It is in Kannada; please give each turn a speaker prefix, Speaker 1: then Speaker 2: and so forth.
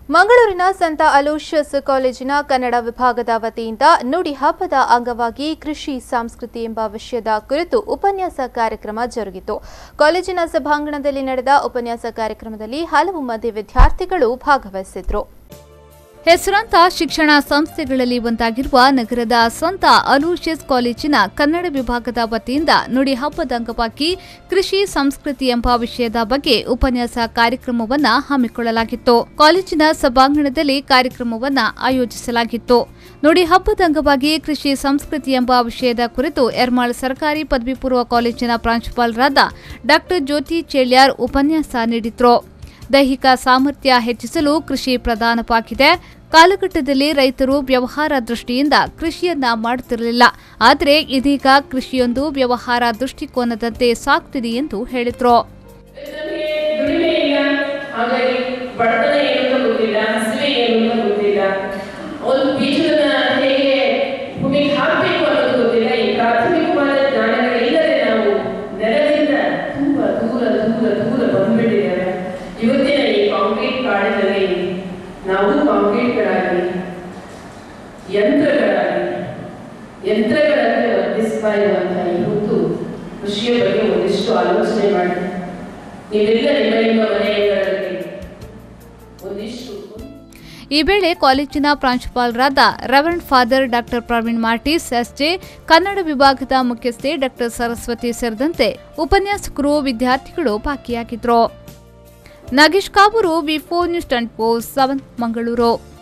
Speaker 1: ಮಂಗಳೂರಿನ ಸಂತ ಅಲೋಷಿಯಸ್ ಕಾಲೇಜಿನ ಕನ್ನಡ ವಿಭಾಗದ ವತಿಯಿಂದ ನುಡಿ ಹಬ್ಬದ ಅಂಗವಾಗಿ ಕೃಷಿ ಸಂಸ್ಕೃತಿ ಎಂಬ ವಿಷಯದ ಕುರಿತು ಉಪನ್ಯಾಸ ಕಾರ್ಯಕ್ರಮ ಜರುಗಿತು ಕಾಲೇಜಿನ ಸಭಾಂಗಣದಲ್ಲಿ ನಡೆದ ಉಪನ್ಯಾಸ ಕಾರ್ಯಕ್ರಮದಲ್ಲಿ ಹಲವು ಮಂದಿ ವಿದ್ಯಾರ್ಥಿಗಳು ಭಾಗವಹಿಸಿದ್ರು
Speaker 2: ಹೆಸರಾಂತ ಶಿಕ್ಷಣ ಸಂಸ್ಥೆಗಳಲ್ಲಿ ಒಂದಾಗಿರುವ ನಗರದ ಸಂತ ಅಲೂಷಿಯಸ್ ಕಾಲೇಜಿನ ಕನ್ನಡ ವಿಭಾಗದ ವತಿಯಿಂದ ನುಡಿ ಹಬ್ಬದ ಅಂಗವಾಗಿ ಕೃಷಿ ಸಂಸ್ಕೃತಿ ಎಂಬ ವಿಷಯದ ಬಗ್ಗೆ ಉಪನ್ಯಾಸ ಕಾರ್ಯಕ್ರಮವನ್ನ ಹಮ್ಮಿಕೊಳ್ಳಲಾಗಿತ್ತು ಕಾಲೇಜಿನ ಸಭಾಂಗಣದಲ್ಲಿ ಕಾರ್ಯಕ್ರಮವನ್ನ ಆಯೋಜಿಸಲಾಗಿತ್ತು ನುಡಿ ಹಬ್ಬದ ಅಂಗವಾಗಿ ಕೃಷಿ ಸಂಸ್ಕೃತಿ ಎಂಬ ವಿಷಯದ ಕುರಿತು ಎರ್ಮಾಳ್ ಸರ್ಕಾರಿ ಪದವಿ ಪೂರ್ವ ಕಾಲೇಜಿನ ಪ್ರಾಂಶುಪಾಲರಾದ ಡಾ ಜ್ಯೋತಿ ಚೇಳ್ಯಾರ್ ಉಪನ್ಯಾಸ ನೀಡಿದ್ರು ದೈಹಿಕ ಸಾಮರ್ಥ್ಯ ಹೆಚ್ಚಿಸಲು ಕೃಷಿ ಪ್ರಧಾನವಾಗಿದೆ ಕಾಲಘಟ್ಟದಲ್ಲಿ ರೈತರು ವ್ಯವಹಾರ ದೃಷ್ಟಿಯಿಂದ ಕೃಷಿಯನ್ನ ಮಾಡುತ್ತಿರಲಿಲ್ಲ ಆದರೆ ಇದೀಗ ಕೃಷಿಯೊಂದು ವ್ಯವಹಾರ ದೃಷ್ಟಿಕೋನದಂತೆ ಸಾಗ್ತಿದೆ ಎಂದು ಹೇಳಿದ್ರು
Speaker 3: ನಮಗೆ ದುಡಿಮೆ ಇಲ್ಲ ಹಾಗಾಗಿ ಬಡತನ ಏನು ಅಂತ ಗೊತ್ತಿಲ್ಲ ಹಸಿವೆ ಏನು ಅಂತ ಗೊತ್ತಿಲ್ಲ ಒಂದು ಬೀಜನ ಹೇಗೆ ಭೂಮಿಗೆ ಹಾಕಬೇಕು ಅನ್ನೋದು ಗೊತ್ತಿಲ್ಲ ಈ ಪ್ರಾಥಮಿಕವಾದ ಜ್ಞಾನಗಳಿಲ್ಲದೆ ನಾವು ನೆಲದಿಂದ ತುಂಬಾ ದೂರ ದೂರ ದೂರ ಬಂದ್ಬಿಟ್ಟಿದ್ದೇವೆ ಇವತ್ತಿನ ಈ ಕಾಂಕ್ರೀಟ್ ಕಾಡಿನಲ್ಲಿ ನಾವು ಕಾಂಕ್ರೀಟ್ಗಳಾಗಿ ಯಂತ್ರಗಳಾಗಿ ಯಂತ್ರಗಳಂತೆ ವರ್ತಿಸ್ತಾ ಇರುವಂತಹ ಈ ಹೊತ್ತು ಕೃಷಿಯ ಬಗ್ಗೆ ಒಂದಿಷ್ಟು ಆಲೋಚನೆ ಮಾಡಿ ನೀವೆಲ್ಲ ನಿಮ್ಮ ನಿಮ್ಮ ಮನೆಗಳಲ್ಲಿ ಒಂದಿಷ್ಟು
Speaker 2: ಈ ವೇಳೆ ಕಾಲೇಜಿನ ಪ್ರಾಂಶುಪಾಲರಾದ reverend father doctor Praveen Martis SJ Kannada ವಿಭಾಗದ ಮುಖ್ಯಸ್ಥೆ ಡಾಕ್ಟರ್ ಸರಸ್ವತಿ ಸೇರಿದಂತೆ ಉಪನ್ಯಾಸಕರು ವಿದ್ಯಾರ್ಥಿಗಳು ಭಾಗಿಯಾಗಿದ್ರು Nagesh Kaburu V four news twenty four seven Mangaluru